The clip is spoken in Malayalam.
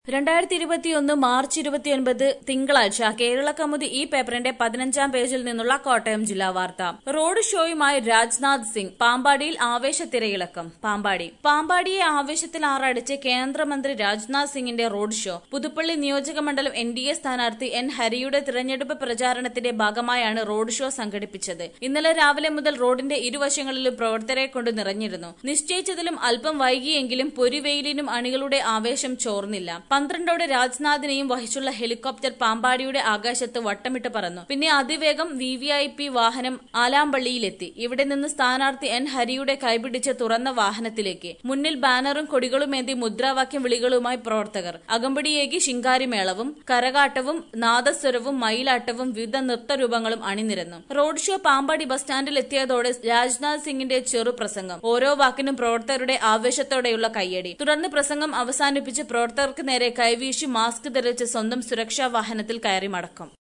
രണ്ടായിരത്തി ഇരുപത്തിയൊന്ന് മാർച്ച് ഇരുപത്തിയൊൻപത് തിങ്കളാഴ്ച കേരള കൗമുദി ഈ പേപ്പറിന്റെ പതിനഞ്ചാം പേജിൽ നിന്നുള്ള കോട്ടയം ജില്ലാ വാർത്ത റോഡ് ഷോയുമായി രാജ്നാഥ് സിംഗ് പാമ്പാടിയിൽ ആവേശ തിരയിളക്കം പാമ്പാടി പാമ്പാടിയെ ആവേശത്തിൽ ആറടിച്ച് കേന്ദ്രമന്ത്രി രാജ്നാഥ് സിംഗിന്റെ റോഡ് ഷോ പുതുപ്പള്ളി നിയോജക മണ്ഡലം എൻ ഡി എ സ്ഥാനാർത്ഥി എൻ ഹരിയുടെ തിരഞ്ഞെടുപ്പ് പ്രചാരണത്തിന്റെ ഭാഗമായാണ് റോഡ് ഷോ സംഘടിപ്പിച്ചത് ഇന്നലെ രാവിലെ മുതൽ റോഡിന്റെ ഇരുവശങ്ങളിലും പ്രവർത്തകരെ കൊണ്ട് നിറഞ്ഞിരുന്നു നിശ്ചയിച്ചതിലും അല്പം വൈകിയെങ്കിലും പൊരിവെയിലിനും അണികളുടെ ആവേശം ചോർന്നില്ല പന്ത്രണ്ടോടെ രാജ്നാഥിനെയും വഹിച്ചുള്ള ഹെലികോപ്റ്റർ പാമ്പാടിയുടെ ആകാശത്ത് വട്ടമിട്ട് പറന്നു പിന്നെ അതിവേഗം വി വി ഐ പി വാഹനം ആലാമ്പള്ളിയിലെത്തി ഇവിടെ നിന്ന് സ്ഥാനാർത്ഥി എൻ ഹരിയുടെ കൈപിടിച്ച് തുറന്ന വാഹനത്തിലേക്ക് മുന്നിൽ ബാനറും കൊടികളുമേന്തി മുദ്രാവാക്യം വിളികളുമായി പ്രവർത്തകർ അകമ്പടിയേകി ശിങ്കാരിമേളവും കരകാട്ടവും നാദസ്വരവും മയിലാട്ടവും വിവിധ നൃത്തരൂപങ്ങളും അണിനിരന്നു റോഡ് ഷോ പാമ്പാടി ബസ് സ്റ്റാൻഡിൽ എത്തിയതോടെ രാജ്നാഥ് സിംഗിന്റെ ചെറു പ്രസംഗം ഓരോ വാക്കിനും പ്രവർത്തകരുടെ ആവേശത്തോടെയുള്ള കയ്യടി തുടർന്ന് പ്രസംഗം അവസാനിപ്പിച്ച് പ്രവർത്തകർക്ക് നേരെ കൈവീശി മാസ്ക് ധരിച്ച് സ്വന്തം സുരക്ഷാ വാഹനത്തിൽ കയറി മടക്കം